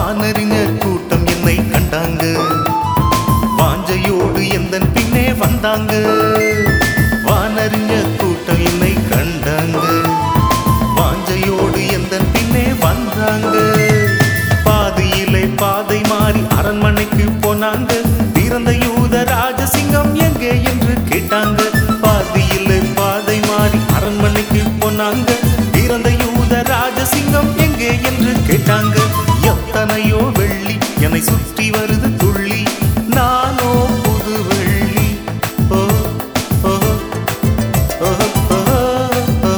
வானறிஞர் கூட்டம் என்னை கண்டாங்க வாஞ்சையோடு எந்தன் பின்னே வந்தாங்க வானறிஞர் கூட்டம் என்னை கண்டாங்க வாஞ்சையோடு எந்தன் பின்னே வந்தாங்க பாதியிலே பாதை மாறி அரண்மனைக்கு போனாங்க பிறந்த யூத ராஜசிங்கம் எங்கே என்று கேட்டாங்க பாதியிலே பாதை மாறி அரண்மனைக்கு போனாங்க பிறந்த யூத ராஜசிங்கம் எங்கே என்று கேட்டாங்க எத்தனையோ வெள்ளி என்னை சுற்றி வருது துள்ளி நானோ புது வெள்ளி ஓ ஓ ஓ ஓ, ஓ.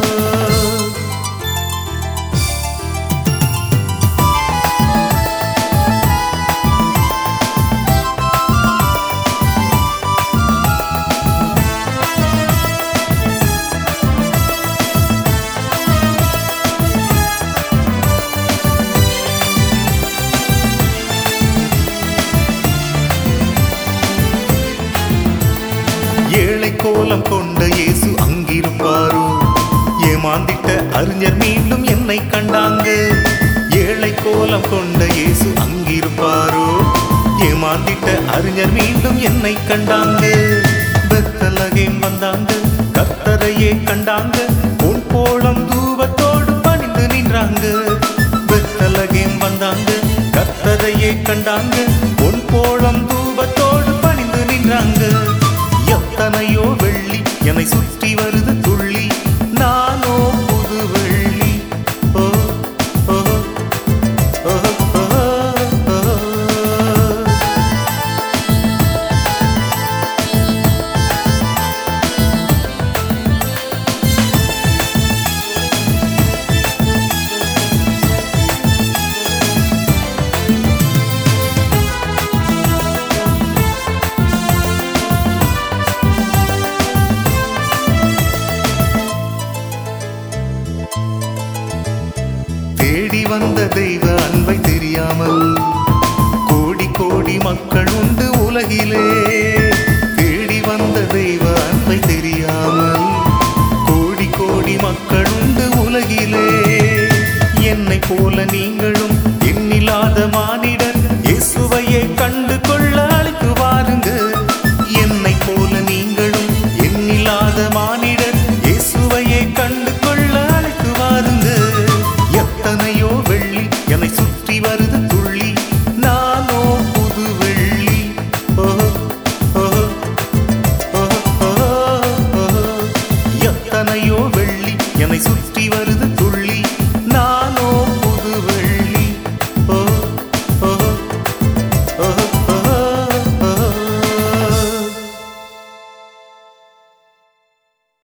ஏழை கோலம் கொண்ட இயேசு அங்கிருப்பாரோ ஏமாந்திட்ட அறிஞர் மீண்டும் என்னை கண்டாங்க ஏழை கோலம் கொண்ட இயேசு அங்கிருப்பாரோ ஏமாந்திட்ட அறிஞர் மீண்டும் என்னை கண்டாங்க பெத்தலகேம் வந்தாங்க கர்த்தரையே கண்டாங்க உன் போலம் தூபத்தோடு பணிந்து நின்றாங்க பெத்தலகேம் வந்தாங்க கர்த்தரையே கண்டாங்க உன் போலம் தூபத்தோடு பணிந்து நின்றாங்க எத்தனையோ வெள்ளி என்னை சுற்றி வருது துள்ளி நானோ புது வெள்ளி ஓ ஓ ஓ ஓ, ஓ. தேடி வந்த தெய்வ அன்பை தெரியாமல் கோடி கோடி மக்கள் உண்டு உலகிலே தேடி வந்த தெய்வ அன்பை தெரியாமல் கோடி கோடி மக்கள் உண்டு உலகிலே என்னை போல நீங்களும் எண்ணில்லாத மானிடர் இயேசுவையே கண்டு கொள்ள அழைத்து வாருங்க என்னை போல நீங்களும் எண்ணில்லாத மானிடர் இயேசுவையே கண்டு கொள்ள அழைத்து வாருங்க எத்தனையோ வெள்ளி என்னை சுற்றி வருது துள்ளி நானோ புது வெள்ளி ஓ ஓ ஓ, ஓ, ஓ. எத்தனையோ வெள்ளி என்னை சுற்றி வருது துள்ளி